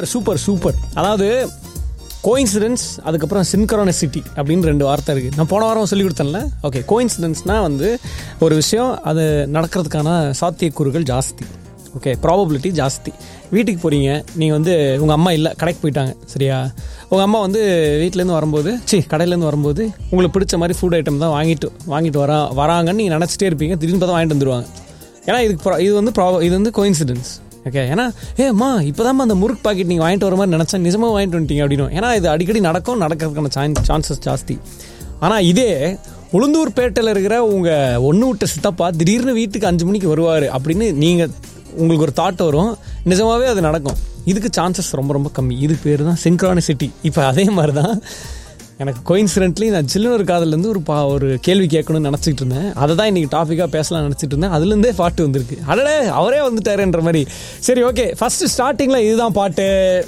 super super super அதாவது coincidence அதுக்கப்புறம் synchronicity அப்படின்னு ரெண்டு வார்த்தை இருக்குது நான் போன வாரம் சொல்லி கொடுத்தேன்ல ஓகே கோயின்சிடென்ஸ்னால் வந்து ஒரு விஷயம் அது நடக்கிறதுக்கான சாத்தியக்கூறுகள் ஜாஸ்தி ஓகே ப்ராபபிலிட்டி ஜாஸ்தி வீட்டுக்கு போகிறீங்க நீங்கள் வந்து உங்கள் அம்மா இல்லை கடைக்கு போயிட்டாங்க சரியா உங்கள் அம்மா வந்து வீட்டிலேருந்து வரும்போது சி கடையிலேருந்து வரும்போது உங்களுக்கு பிடிச்ச மாதிரி ஃபுட் ஐட்டம் தான் வாங்கிட்டு வாங்கிட்டு வரா வராங்கன்னு நீங்கள் நினச்சிட்டே இருப்பீங்க திடீர்னு பார்த்தா வாங்கிட்டு வந்துடுவாங்க ஏன்னா இதுக்கு pro- இது வந்து ப்ரா இது வந்து கோயின்சிடென்ஸ் ஓகே ஏன்னா ஏம்மா இப்போதாம்மா அந்த முறுக்கு பாக்கெட் நீங்கள் வாங்கிட்டு வர மாதிரி நினச்சா நிஜமாக வாங்கிட்டு வந்துட்டீங்க அப்படின்னு ஏன்னா இது அடிக்கடி நடக்கும் நடக்கிறதுக்கான சான் சான்சஸ் ஜாஸ்தி ஆனால் இதே உளுந்தூர்பேட்டையில் இருக்கிற உங்கள் ஒன்று விட்ட சித்தப்பா திடீர்னு வீட்டுக்கு அஞ்சு மணிக்கு வருவார் அப்படின்னு நீங்கள் உங்களுக்கு ஒரு தாட் வரும் நிஜமாவே அது நடக்கும் இதுக்கு சான்சஸ் ரொம்ப ரொம்ப கம்மி இது பேர் தான் சிங்க்ரானிசிட்டி இப்போ அதே மாதிரி தான் எனக்கு கோயின்சிடென்ட்லி நான் சில்லுன்னு ஒரு காதல்லேருந்து ஒரு பா ஒரு கேள்வி கேட்கணும்னு நினச்சிட்டு இருந்தேன் அதை தான் இன்றைக்கி டாப்பிக்காக பேசலாம் நினச்சிட்டு இருந்தேன் அதுலேருந்தே பாட்டு வந்திருக்கு அடடே அவரே வந்துட்டாருன்ற மாதிரி சரி ஓகே ஃபஸ்ட்டு ஸ்டார்டிங்கில் இதுதான் பாட்டு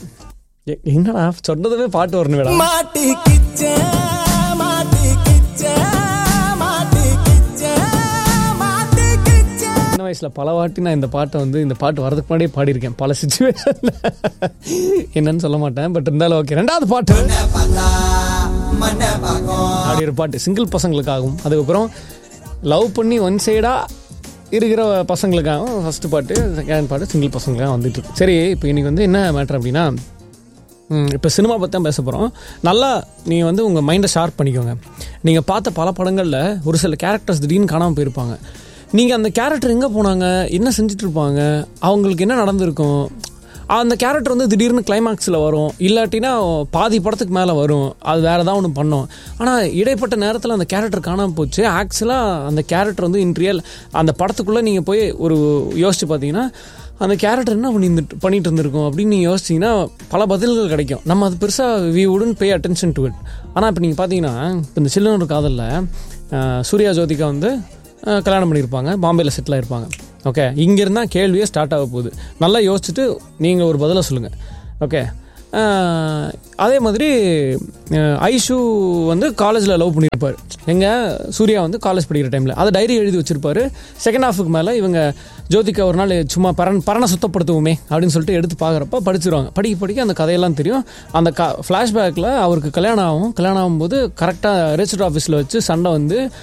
எ- என்னடா சொன்னதுமே பாட்டு வரணும் மேடம் மாட்டிக்கிச்ச மாட்டிக்கிச்ச மாட்டிக்கிச்ச மாட்டிக்கிச்ச சின்ன வயசில் பல வாட்டி நான் இந்த பாட்டை வந்து இந்த பாட்டு வரதுக்கு முன்னாடியே பாடியிருக்கேன் பல சுச்சுவேஷனில் என்னன்னு சொல்ல மாட்டேன் பட் இருந்தாலும் ஓகே ரெண்டாவது பாட்டு பார்த்தா மண்ண பாக்கும் அப்படி ஒரு பாட்டு சிங்கிள் பசங்களுக்காகவும் அதுக்கப்புறம் லவ் பண்ணி ஒன் சைடாக இருக்கிற பசங்களுக்காகவும் ஃபஸ்ட்டு பாட்டு செகண்ட் பாட்டு சிங்கிள் பசங்களுக்காக வந்துட்டு இருக்கு சரி இப்போ இன்னைக்கு வந்து என்ன மேட்ரு அப்படின்னா இப்போ சினிமா பற்றி தான் பேச போகிறோம் நல்லா நீங்கள் வந்து உங்கள் மைண்டை ஷார்ப் பண்ணிக்கோங்க நீங்கள் பார்த்த பல படங்களில் ஒரு சில கேரக்டர்ஸ் திடீர்னு காணாமல் போயிருப்பாங்க நீங்கள் அந்த கேரக்டர் எங்கே போனாங்க என்ன செஞ்சுட்டு இருப்பாங்க அவங்களுக்கு என்ன நடந்திருக்கும் அந்த கேரக்டர் வந்து திடீர்னு கிளைமாக்ஸில் வரும் இல்லாட்டினா பாதி படத்துக்கு மேலே வரும் அது வேறு ஏதாவது ஒன்று பண்ணோம் ஆனால் இடைப்பட்ட நேரத்தில் அந்த கேரக்டர் காணாமல் போச்சு ஆக்சுவலாக அந்த கேரக்டர் வந்து இன் ரியல் அந்த படத்துக்குள்ளே நீங்கள் போய் ஒரு யோசிச்சு பார்த்தீங்கன்னா அந்த கேரக்டர் என்ன பண்ணி பண்ணிட்டு இருந்திருக்கும் அப்படின்னு நீங்கள் யோசிச்சிங்கன்னா பல பதில்கள் கிடைக்கும் நம்ம அது பெருசாக வி உடன் பே அட்டென்ஷன் டு இட் ஆனால் இப்போ நீங்கள் பார்த்தீங்கன்னா இப்போ இந்த சில்லுன்னு காதலில் சூர்யா ஜோதிகா வந்து அஹ், கல்யாணம் பண்ணியிருப்பாங்க பாம்பேயில் செட்டில் ஆயிருப்பாங்க ஓகே இங்கேருந்து தான் கேள்வியே ஸ்டார்ட் ஆக போகுது நல்லா யோசிச்சுட்டு நீங்கள் ஒரு பதிலை சொல்லுங்கள் ஓகே அஹ், அதே மாதிரி அஹ், ஐஷு வந்து காலேஜில் லவ் பண்ணியிருப்பார் எங்க சூர்யா வந்து காலேஜ் படிக்கிற டைமில் அதை டைரி எழுதி வச்சிருப்பாரு செகண்ட் ஹாஃபுக்கு மேலே இவங்க ஜோதிகா ஒரு நாள் சும்மா பரன் பரணை சுத்தப்படுத்துவோமே அப்படின்னு சொல்லிட்டு எடுத்து பார்க்குறப்ப படிச்சிருவாங்க படிக்க படிக்க அந்த கதையெல்லாம் தெரியும் அந்த க ஃப்ளாஷ்பேக்கில் அவருக்கு கல்யாணம் ஆகும் கல்யாணம் ஆகும்போது கரெக்டாக ரெஜிஸ்டர் ஆஃபீஸில் வச்சு சண்டை வந்து